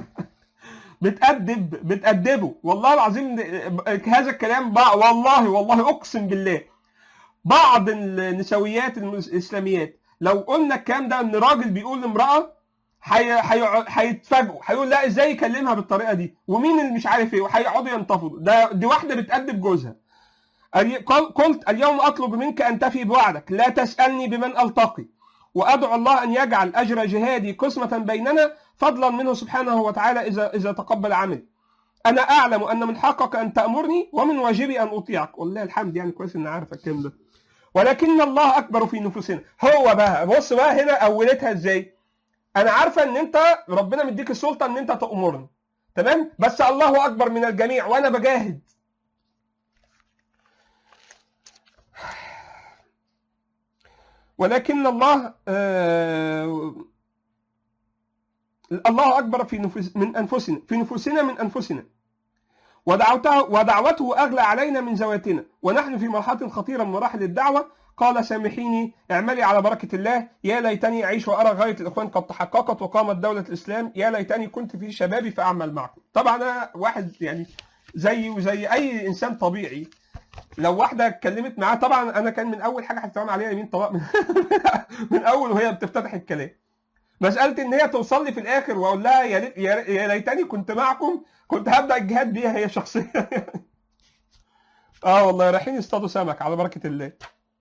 بتأدب بتأدبه والله العظيم هذا الكلام بقى والله والله أقسم بالله بعض النسويات الإسلاميات لو قلنا الكلام ده إن راجل بيقول لامرأة هيتفاجئوا هيقول لا ازاي يكلمها بالطريقه دي ومين اللي مش عارف ايه وهيقعدوا ينتفضوا ده دي واحده بتأدب جوزها قلت اليوم اطلب منك ان تفي بوعدك لا تسالني بمن التقي وادعو الله ان يجعل اجر جهادي قسمه بيننا فضلا منه سبحانه وتعالى اذا اذا تقبل عملي. انا اعلم ان من حقك ان تامرني ومن واجبي ان اطيعك، والله الحمد يعني كويس اني عارف الكلام ده. ولكن الله اكبر في نفوسنا، هو بقى بص بقى هنا اولتها ازاي؟ انا عارفه ان انت ربنا مديك السلطه ان انت تامرني. تمام؟ بس الله اكبر من الجميع وانا بجاهد. ولكن الله آه الله اكبر في نفوس من انفسنا في نفوسنا من انفسنا ودعوته ودعوته اغلى علينا من ذواتنا ونحن في مرحله خطيره من مراحل الدعوه قال سامحيني اعملي على بركه الله يا ليتني اعيش وارى غايه الاخوان قد تحققت وقامت دوله الاسلام يا ليتني كنت في شبابي فاعمل معكم طبعا انا واحد يعني زيي وزي اي انسان طبيعي لو واحده اتكلمت معاه طبعا انا كان من اول حاجه هتتعامل عليها يمين طلاق من, من اول وهي بتفتتح الكلام مساله ان هي توصل لي في الاخر واقول لها يا يا ليتني كنت معكم كنت هبدا الجهاد بيها هي شخصيا اه والله رايحين يصطادوا سمك على بركه الله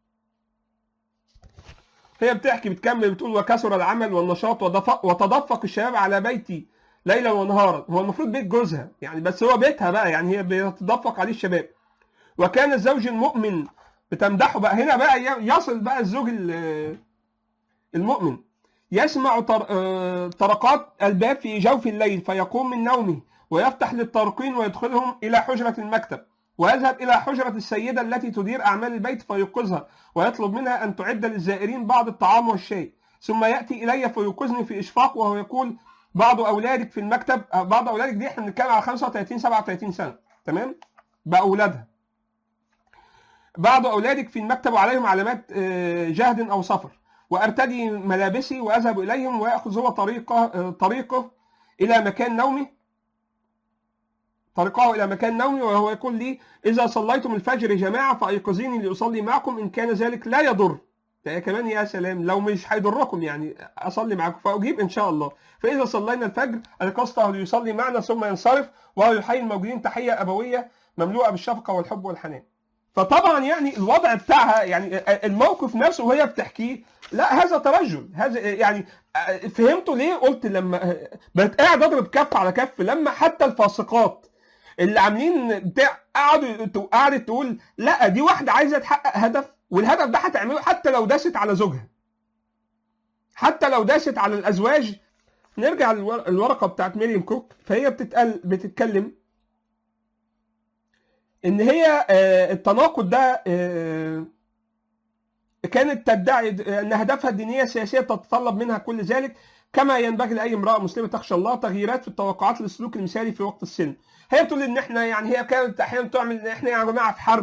هي بتحكي بتكمل بتقول وكثر العمل والنشاط وتدفق الشباب على بيتي ليلا ونهارا هو المفروض بيت جوزها يعني بس هو بيتها بقى يعني هي بيتدفق عليه الشباب وكان الزوج المؤمن بتمدحه بقى هنا بقى يصل بقى الزوج المؤمن يسمع طرقات الباب في جوف الليل فيقوم من نومه ويفتح للطارقين ويدخلهم إلى حجرة المكتب ويذهب إلى حجرة السيدة التي تدير أعمال البيت فيوقظها ويطلب منها أن تعد للزائرين بعض الطعام والشاي ثم يأتي إلي فيوقظني في إشفاق وهو يقول بعض أولادك في المكتب بعض أولادك دي احنا بنتكلم على 35 37 سنة تمام بأولادها بعض أولادك في المكتب وعليهم علامات جهد أو سفر وارتدي ملابسي واذهب اليهم وياخذ هو طريقه طريقه الى مكان نومي طريقه الى مكان نومي وهو يقول لي اذا صليتم الفجر جماعه فايقظيني لاصلي معكم ان كان ذلك لا يضر ده كمان يا سلام لو مش هيضركم يعني اصلي معكم فاجيب ان شاء الله فاذا صلينا الفجر ايقظته ليصلي معنا ثم ينصرف وهو يحيي الموجودين تحيه ابويه مملوءه بالشفقه والحب والحنان فطبعا يعني الوضع بتاعها يعني الموقف نفسه وهي بتحكيه لا هذا ترجل هذا يعني فهمتوا ليه قلت لما بقيت قاعد اضرب كف على كف لما حتى الفاسقات اللي عاملين بتاع قعدوا قعدت تقول لا دي واحده عايزه تحقق هدف والهدف ده هتعمله حتى لو داست على زوجها حتى لو داست على الازواج نرجع للورقه بتاعت ميريم كوك فهي بتتقل بتتكلم ان هي التناقض ده كانت تدعي ان هدفها الدينيه السياسيه تتطلب منها كل ذلك كما ينبغي لاي امراه مسلمه تخشى الله تغييرات في التوقعات للسلوك المثالي في وقت السن هي بتقول ان احنا يعني هي كانت احيانا تعمل ان احنا يا جماعه في حرب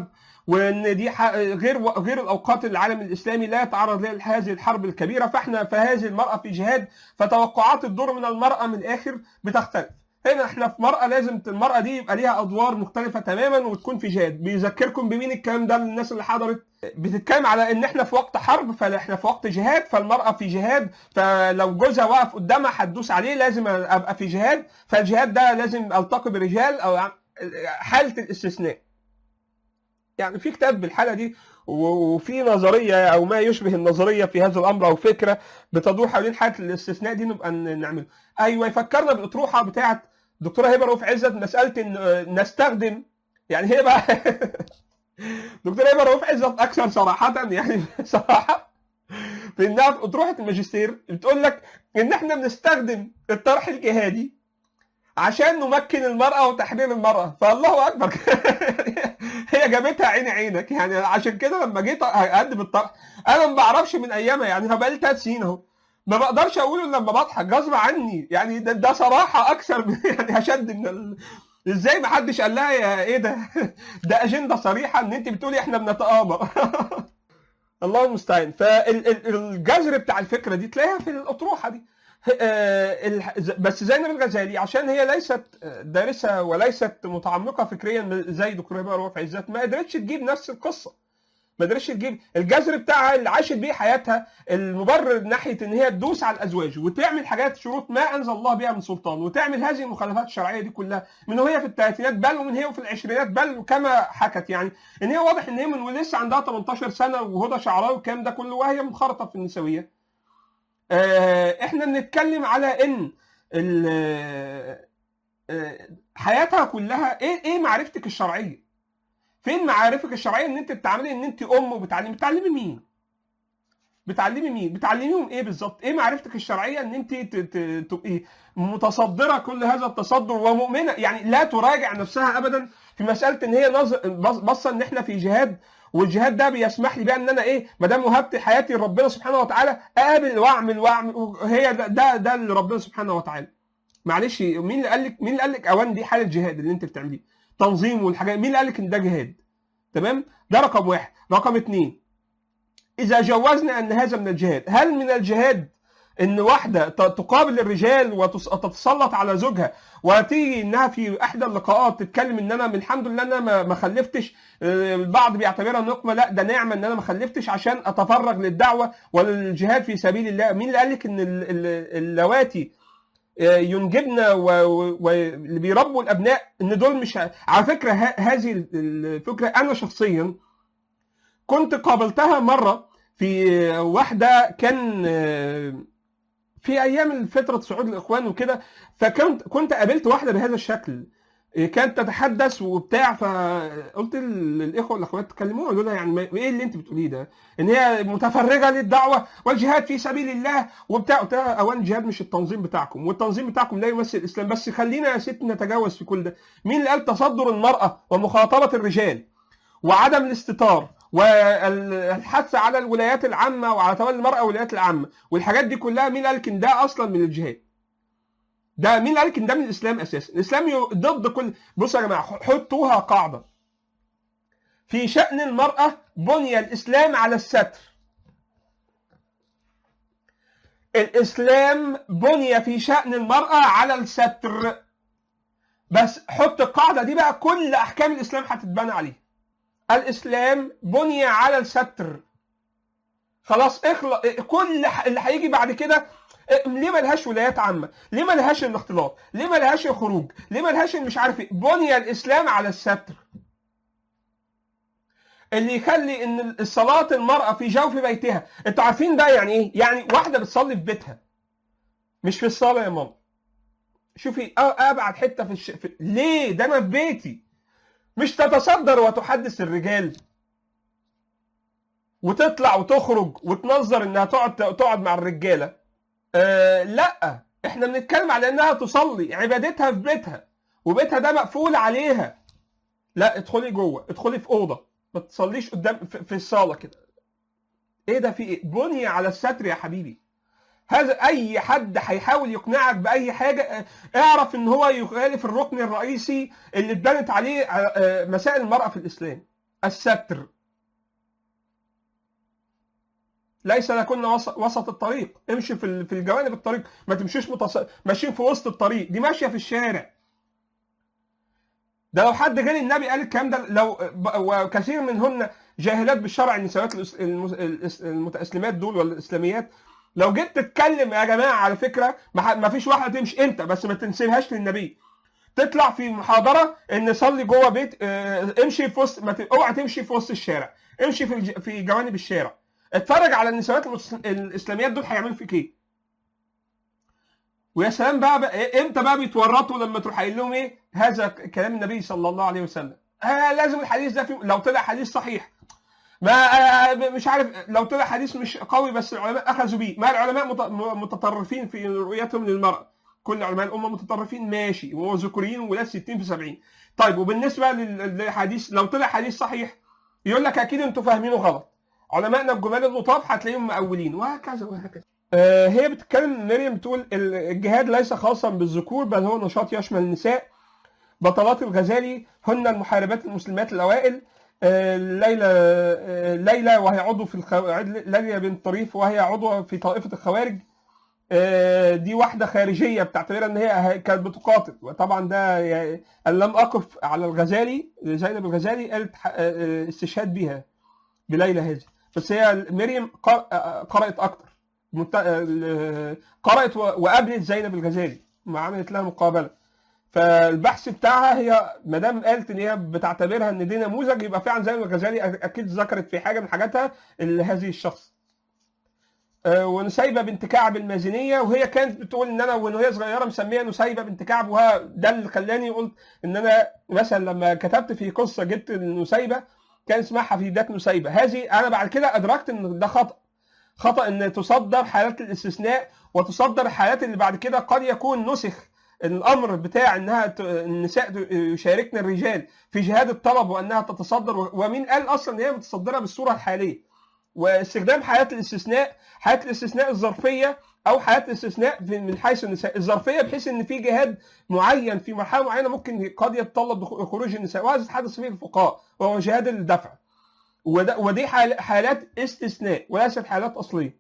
وان دي ح- غير غير الاوقات العالم الاسلامي لا يتعرض لها هذه الحرب الكبيره فاحنا فهذه المراه في جهاد فتوقعات الدور من المراه من الاخر بتختلف هنا احنا في مرأة لازم المرأة دي يبقى ليها أدوار مختلفة تماما وتكون في جهاد بيذكركم بمين الكلام ده للناس اللي حضرت بتتكلم على ان احنا في وقت حرب فاحنا في وقت جهاد فالمرأة في جهاد فلو جوزها واقف قدامها هتدوس عليه لازم ابقى في جهاد فالجهاد ده لازم التقي برجال او حالة الاستثناء يعني في كتاب بالحالة دي وفي نظرية أو ما يشبه النظرية في هذا الأمر أو فكرة بتدور حوالين حالة الاستثناء دي نبقى نعمله. أيوه يفكرنا بالأطروحة بتاعة دكتورة هبة رؤوف عزت مسألة إن نستخدم يعني هي بقى دكتورة هبة رؤوف عزت أكثر صراحة يعني صراحة في إنها في أطروحة الماجستير بتقول لك إن إحنا بنستخدم الطرح الجهادي عشان نمكن المرأة وتحرير المرأة فالله أكبر هي جابتها عيني عينك يعني عشان كده لما جيت اقدم الطرح انا ما بعرفش من ايامها يعني انا بقالي ثلاث سنين اهو ما بقدرش اقوله الا لما بضحك غصب عني يعني ده, ده صراحه اكثر من يعني اشد من ال... ازاي ما حدش قال لها يا ايه ده ده اجنده صريحه ان انت بتقولي احنا بنتآمر الله المستعان فالجذر بتاع الفكره دي تلاقيها في الاطروحه دي بس زينب الغزالي عشان هي ليست دارسه وليست متعمقه فكريا زي دكتور هبه رؤوف عزت ما قدرتش تجيب نفس القصه ما قدرتش تجيب الجذر بتاعها اللي عاشت بيه حياتها المبرر ناحيه ان هي تدوس على الازواج وتعمل حاجات شروط ما انزل الله بها من سلطان وتعمل هذه المخالفات الشرعيه دي كلها من وهي في الثلاثينات بل ومن هي في العشرينات بل كما حكت يعني ان هي واضح ان هي من ولسه عندها 18 سنه وهدى شعراوي والكلام ده كله وهي منخرطه في النسويه احنا بنتكلم على ان حياتها كلها ايه ايه معرفتك الشرعيه فين معارفك الشرعيه ان انت بتعملي ان انت ام وبتعلمي بتعلمي مين بتعلمي مين بتعلميهم ايه بالظبط ايه معرفتك الشرعيه ان انت تبقي متصدره كل هذا التصدر ومؤمنه يعني لا تراجع نفسها ابدا في مساله ان هي بصه ان احنا في جهاد والجهاد ده بيسمح لي بقى ان انا ايه ما دام وهبت حياتي لربنا سبحانه وتعالى اقابل واعمل واعمل هي ده ده, ده اللي ربنا سبحانه وتعالى معلش مين اللي قال لك مين اللي قال لك اوان دي حاله جهاد اللي انت بتعمليه تنظيم والحاجات مين اللي قال لك ان ده جهاد تمام ده رقم واحد رقم اثنين اذا جوزنا ان هذا من الجهاد هل من الجهاد ان واحده تقابل الرجال وتتسلط على زوجها وتيجي انها في احدى اللقاءات تتكلم ان انا الحمد لله انا ما خلفتش البعض بيعتبرها نقمه لا ده نعمه ان انا ما خلفتش عشان اتفرغ للدعوه وللجهاد في سبيل الله مين اللي قال لك ان اللواتي ينجبن واللي بيربوا الابناء ان دول مش على فكره هذه الفكره انا شخصيا كنت قابلتها مره في واحده كان في ايام فتره صعود الاخوان وكده فكنت كنت قابلت واحده بهذا الشكل كانت تتحدث وبتاع فقلت للاخوه والاخوات تكلموها قالوا لها يعني ايه اللي انت بتقوليه ده؟ ان هي متفرغه للدعوه والجهاد في سبيل الله وبتاع قلت لها اولا الجهاد مش التنظيم بتاعكم والتنظيم بتاعكم لا يمثل الاسلام بس خلينا يا ست نتجاوز في كل ده مين اللي قال تصدر المراه ومخاطبه الرجال وعدم الاستتار والحث على الولايات العامه وعلى تولي المراه والولايات العامه والحاجات دي كلها مين قال ان ده اصلا من الجهاد ده مين قال ان ده من الاسلام اساسا الاسلام ضد كل بصوا يا جماعه حطوها قاعده في شان المراه بني الاسلام على الستر الاسلام بني في شان المراه على الستر بس حط القاعده دي بقى كل احكام الاسلام هتتبنى عليها الاسلام بني على الستر خلاص اخلق كل اللي هيجي بعد كده ليه ما لهاش ولايات عامه؟ ليه ما لهاش الاختلاط؟ ليه ما لهاش الخروج؟ ليه ما لهاش مش عارف ايه؟ بني الاسلام على الستر. اللي يخلي ان الصلاه المراه في جوف بيتها، انتوا عارفين ده يعني ايه؟ يعني واحده بتصلي في بيتها. مش في الصلاه يا ماما. شوفي ابعد حته في, الش... في ليه؟ ده انا في بيتي. مش تتصدر وتحدث الرجال. وتطلع وتخرج وتنظر انها تقعد تقعد مع الرجاله. آه لا احنا بنتكلم على انها تصلي عبادتها في بيتها وبيتها ده مقفول عليها لا ادخلي جوه ادخلي في اوضه ما تصليش قدام في, في الصاله كده ايه ده في ايه بني على الستر يا حبيبي هذا اي حد هيحاول يقنعك باي حاجه اعرف ان هو يخالف الركن الرئيسي اللي اتبنت عليه مسائل المراه في الاسلام الستر ليس لكن وسط, وسط الطريق امشي في ال- في الجوانب الطريق ما تمشيش متص... ماشيين في وسط الطريق دي ماشيه في الشارع ده لو حد غير النبي قال الكلام ده لو ب- وكثير منهن جاهلات بالشرع النسوات الأس- المس- الأس- المتأسلمات دول ولا الإسلاميات لو جيت تتكلم يا جماعة على فكرة ما ح- ما فيش واحدة تمشي أنت بس ما تنسبهاش للنبي تطلع في محاضرة إن صلي جوه بيت آه، امشي في وسط ما ت- اوعى تمشي في وسط الشارع امشي في الج- في جوانب الشارع اتفرج على النسوات المتس- الإسلاميات دول هيعملوا فيك إيه ويا سلام بقى, بقى امتى بقى بيتورطوا لما تروح قايل لهم ايه هذا كلام النبي صلى الله عليه وسلم آه لازم الحديث ده في لو طلع حديث صحيح ما آه مش عارف لو طلع حديث مش قوي بس العلماء اخذوا بيه ما العلماء مت- م- متطرفين في رؤيتهم للمرأة كل علماء الامه متطرفين ماشي وذكوريين ولاد 60 في 70 طيب وبالنسبه لل- للحديث لو طلع حديث صحيح يقول لك اكيد انتوا فاهمينه غلط علمائنا الجمال اللطاف هتلاقيهم مأولين وهكذا وهكذا آه، هي بتتكلم مريم بتقول الجهاد ليس خاصا بالذكور بل هو نشاط يشمل النساء بطلات الغزالي هن المحاربات المسلمات الاوائل آه، ليلى آه، ليلى وهي عضو في الخوارج ليلى بنت طريف وهي عضو في طائفه الخوارج آه، دي واحده خارجيه بتعتبرها ان هي كانت بتقاتل وطبعا ده يعني أنا لم اقف على الغزالي زينب الغزالي قالت ح- آه، استشهاد بيها بليلى هذه بس هي مريم قر- آه، قرأت اكتر مت- آه، قرأت و- وقابلت زينب الغزالي ما عملت لها مقابله فالبحث بتاعها هي ما دام قالت ان هي بتعتبرها ان دي نموذج يبقى فعلا زينب الغزالي أك- اكيد ذكرت في حاجه من حاجاتها لهذه الشخص آه، ونسيبه بنت كعب المازنيه وهي كانت بتقول ان انا وهي صغيره مسميه نسيبه بنت كعب وها ده اللي خلاني قلت ان انا مثلا لما كتبت في قصه جبت نسيبه كان اسمها حفيدات نسيبه هذه انا بعد كده ادركت ان ده خطا خطا ان تصدر حالات الاستثناء وتصدر الحالات اللي بعد كده قد يكون نسخ الامر بتاع انها ت- النساء يشاركن الرجال في جهاد الطلب وانها تتصدر و- ومين قال اصلا ان هي متصدره بالصوره الحاليه واستخدام حالات الاستثناء حالات الاستثناء الظرفيه او حالات الاستثناء في- من حيث النساء الظرفيه بحيث ان في جهاد معين في مرحله معينه ممكن قد يتطلب دخول- خروج النساء وهذا حدث فيه الفقهاء وهو جهاد الدفع وده ودي حال- حالات استثناء وليست حالات اصليه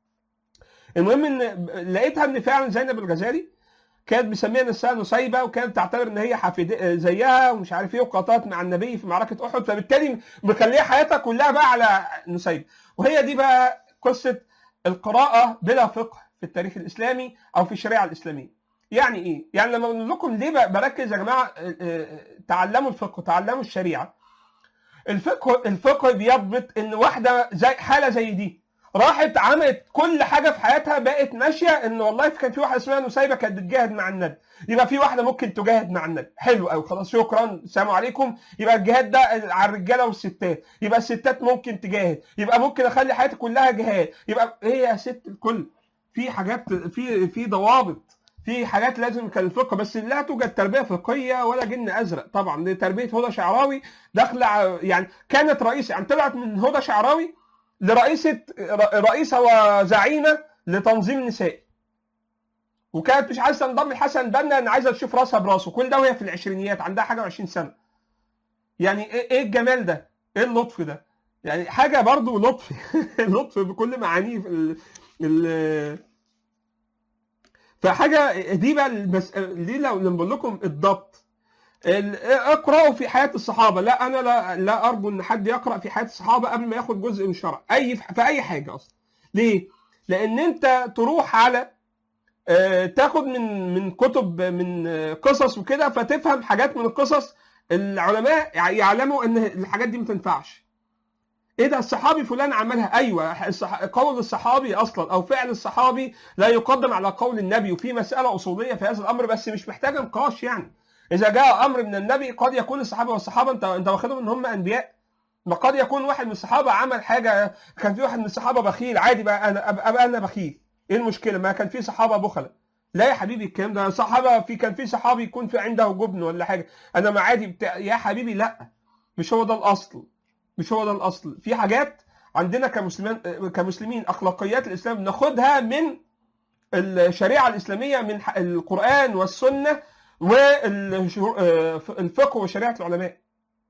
المهم ان لقيتها ان فعلا زينب الغزالي كانت مسميه نفسها نسيبه وكانت تعتبر ان هي حفيد زيها ومش عارف ايه وقاتلت مع النبي في معركه احد فبالتالي مخليه حياتها كلها بقى على نسيبه وهي دي بقى قصه القراءه بلا فقه في التاريخ الاسلامي او في الشريعه الاسلاميه يعني ايه يعني لما بقول لكم ليه بقى بركز يا جماعه آه، آه، تعلموا الفقه تعلموا الشريعه الفقه الفقه بيضبط ان واحده زي حاله زي دي راحت عملت كل حاجه في حياتها بقت ماشيه ان والله كان في واحده اسمها نسيبه كانت بتجاهد مع النبي يبقى في واحده ممكن تجاهد مع النبي حلو قوي خلاص شكرا السلام عليكم يبقى الجهاد ده على الرجاله والستات يبقى الستات ممكن تجاهد يبقى ممكن اخلي حياتي كلها جهاد يبقى ايه يا ست الكل في حاجات في في ضوابط في حاجات لازم كان الفقه بس لا توجد تربيه فقهيه ولا جن ازرق طبعا دي تربيه هدى شعراوي داخله ع- يعني كانت رئيسه يعني طلعت من هدى شعراوي لرئيسه ر- رئيسه وزعيمه لتنظيم نسائي وكانت مش عايزه تنضم لحسن البنا ان عايزه تشوف راسها براسه كل ده وهي في العشرينيات عندها حاجه و20 سنه يعني ايه إيه الجمال ده ايه اللطف ده يعني حاجه برضو لطف لطف بكل معانيه في ال... ال... فحاجه دي بقى المس... دي لو لما بقول لكم الضبط ال- اقرأوا في حياة الصحابة لا أنا لا, لا أرجو إن حد يقرأ في حياة الصحابة قبل ما ياخد جزء من الشرع أي في أي حاجة أصلا ليه؟ لأن أنت تروح على آه، تاخد من من كتب من آه، قصص وكده فتفهم حاجات من القصص العلماء يع- يعلموا ان الحاجات دي ما تنفعش ايه ده الصحابي فلان عملها ايوه الصح... قول الصحابي اصلا او فعل الصحابي لا يقدم على قول النبي وفي مساله اصوليه في هذا الامر بس مش محتاجه نقاش يعني اذا جاء امر من النبي قد يكون الصحابه والصحابه انت انت واخدهم ان هم انبياء ما قد يكون واحد من الصحابه عمل حاجه كان في واحد من الصحابه بخيل عادي بقى انا ابقى أبقى انا بخيل ايه المشكله ما كان في صحابه بخله لا يا حبيبي الكلام ده صحابه في كان في صحابي يكون في عنده جبن ولا حاجه انا ما عادي بتاع يا حبيبي لا مش هو ده الاصل مش هو ده الاصل في حاجات عندنا كمسلمين كمسلمين اخلاقيات الاسلام ناخدها من الشريعه الاسلاميه من ح- القران والسنه والفقه وشريعه العلماء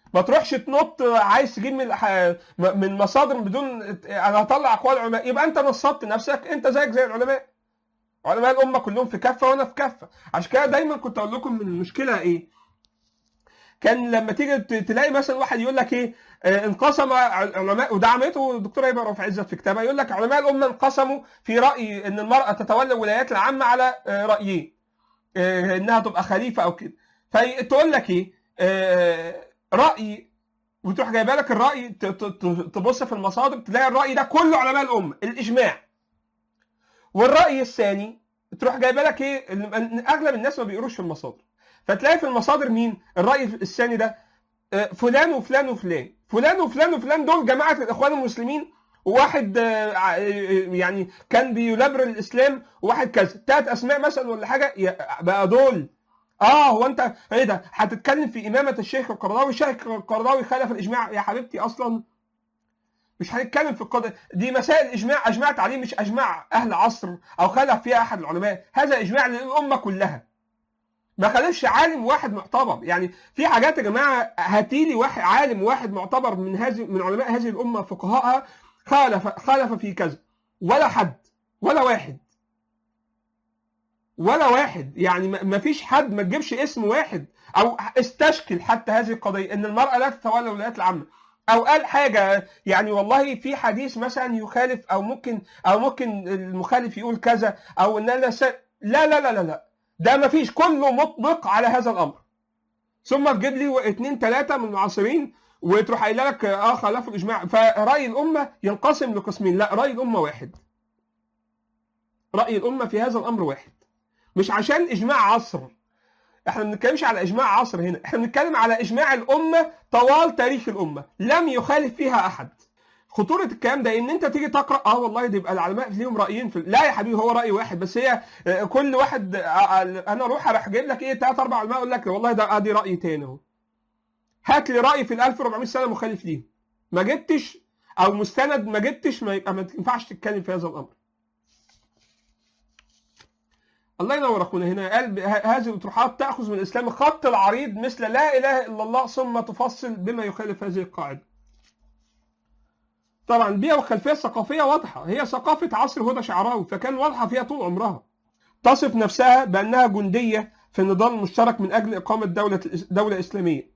ما تروحش تنط عايز تجيب من الح- من مصادر بدون انا هطلع اقوال العلماء يبقى انت نصبت نفسك انت زيك زي العلماء علماء الامه كلهم في كفه وانا في كفه عشان كده دايما كنت اقول لكم من المشكله ايه كان لما تيجي ت- تلاقي مثلا واحد يقول لك ايه آه، انقسم علماء وده عملته الدكتور ايمن رفع عزت في كتابه يقول لك علماء الامه انقسموا في راي ان المراه تتولى الولايات العامه على آه، رايين آه، انها تبقى خليفه او كده فتقول لك ايه آه، راي وتروح جايبه لك الراي ت- ت- ت- تبص في المصادر تلاقي الراي ده كله علماء الامه الاجماع والراي الثاني تروح جايبه لك ايه ال- اغلب الناس ما بيقروش في المصادر فتلاقي في المصادر مين الراي الثاني ده آه، فلان وفلان وفلان فلان وفلان وفلان دول جماعه الاخوان المسلمين وواحد آه، ع- آه، يعني كان بيلبر الاسلام وواحد كذا ثلاث اسماء مثلا ولا حاجه يا- بقى دول اه هو انت ايه ده هتتكلم في امامه الشيخ القرضاوي الشيخ القرضاوي خالف الاجماع يا حبيبتي اصلا مش هنتكلم في القضيه دي مسائل اجماع اجمعت عليه مش اجماع اهل عصر او خالف فيها احد العلماء هذا اجماع للامه كلها ما خالفش عالم واحد معتبر يعني في حاجات يا جماعه هاتي لي واحد عالم واحد معتبر من هذه من علماء هذه الامه فقهائها خالف خالف في كذا ولا حد ولا واحد ولا واحد يعني ما ما فيش حد ما تجيبش اسم واحد او استشكل حتى هذه القضيه ان المراه لا تتولى الولايات العامه او قال حاجه يعني والله في حديث مثلا يخالف او ممكن او ممكن المخالف يقول كذا او ان انا س... لا لا لا لا لا ده ما فيش كله مطبق على هذا الامر ثم تجيب لي اثنين ثلاثه من المعاصرين وتروح قايله لك اه خالفوا الاجماع فراي الامه ينقسم لقسمين لا راي الامه واحد راي الامه في هذا الامر واحد مش عشان اجماع عصر احنا ما بنتكلمش على اجماع عصر هنا احنا بنتكلم على اجماع الامه طوال تاريخ الامه لم يخالف فيها احد خطوره الكلام ده ان انت تيجي تقرا اه والله ده يبقى العلماء ليهم رايين في لا يا حبيبي هو راي واحد بس هي آه، كل واحد آه، آه، انا اروح اروح جايب لك ايه ثلاث اربع علماء اقول لك والله ده ادي راي تاني اهو هات لي راي في ال 1400 سنه مخالف ليه ما جبتش او مستند ما جبتش ما يبقى ما ينفعش تتكلم في هذا الامر الله ينور اخونا هنا قال ب- ه- هذه الاطروحات تاخذ من الاسلام خط العريض مثل لا اله الا الله ثم تفصل بما يخالف هذه القاعده. طبعا البيئه والخلفيه الثقافيه واضحه هي ثقافه عصر هدى شعراوي فكان واضحه فيها طول عمرها. تصف نفسها بانها جنديه في النضال المشترك من اجل اقامه دوله دوله اسلاميه.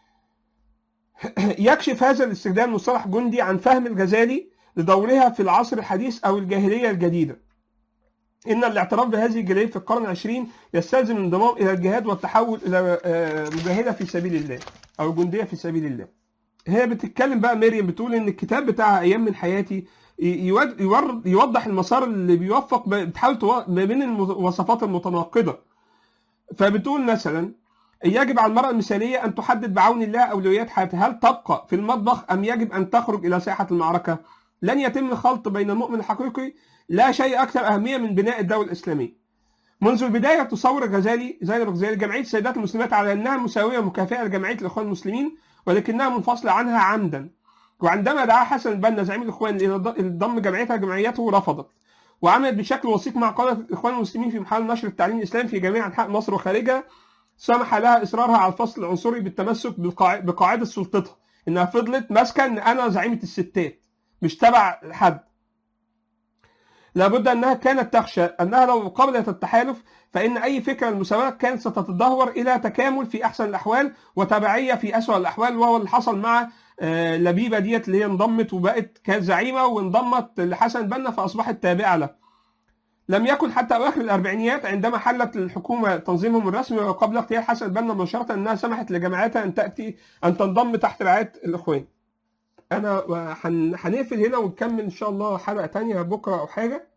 يكشف هذا الاستخدام مصطلح جندي عن فهم الغزالي لدورها في العصر الحديث او الجاهليه الجديده. ان الاعتراف بهذه الجاليه في القرن العشرين يستلزم الانضمام الى الجهاد والتحول الى آه، مجاهده في سبيل الله او جنديه في سبيل الله. هي بتتكلم بقى مريم بتقول ان الكتاب بتاعها ايام من حياتي ي- يود- يور- يوضح المسار اللي بيوفق ب- بتحاول تو- ما بين الوصفات المتناقضه. فبتقول مثلا يجب على المرأة المثالية أن تحدد بعون الله أولويات حياتها، هل تبقى في المطبخ أم يجب أن تخرج إلى ساحة المعركة؟ لن يتم الخلط بين المؤمن الحقيقي لا شيء أكثر أهمية من بناء الدولة الإسلامية. منذ البداية تصور الغزالي زي الغزالي جمعية السيدات المسلمات على أنها مساوية مكافئة لجمعية الإخوان المسلمين ولكنها منفصلة عنها عمدا. وعندما دعا حسن البنا زعيم الإخوان إلى ض- إلى ضم جمعيتها جمعيته رفضت. وعملت بشكل وثيق مع قادة الإخوان المسلمين في محاولة نشر التعليم الإسلامي في جميع أنحاء مصر وخارجها سمح لها إصرارها على الفصل العنصري بالتمسك بالقاع- بقاعدة سلطتها إنها فضلت ماسكة إن أنا زعيمة الستات مش تبع حد لابد انها كانت تخشى انها لو قبلت التحالف فان اي فكره المساواه كانت ستتدهور الى تكامل في احسن الاحوال وتبعيه في اسوأ الاحوال وهو اللي حصل مع آه، لبيبه ديت اللي هي انضمت وبقت كانت زعيمه وانضمت لحسن البنا فاصبحت تابعه له. لم يكن حتى اواخر الاربعينيات عندما حلت الحكومه تنظيمهم الرسمي وقبل اغتيال حسن البنا مباشره انها سمحت لجماعاتها ان تاتي ان تنضم تحت رعايه الاخوان. انا هن- هنقفل هنا ونكمل ان شاء الله حلقه تانية بكره او حاجه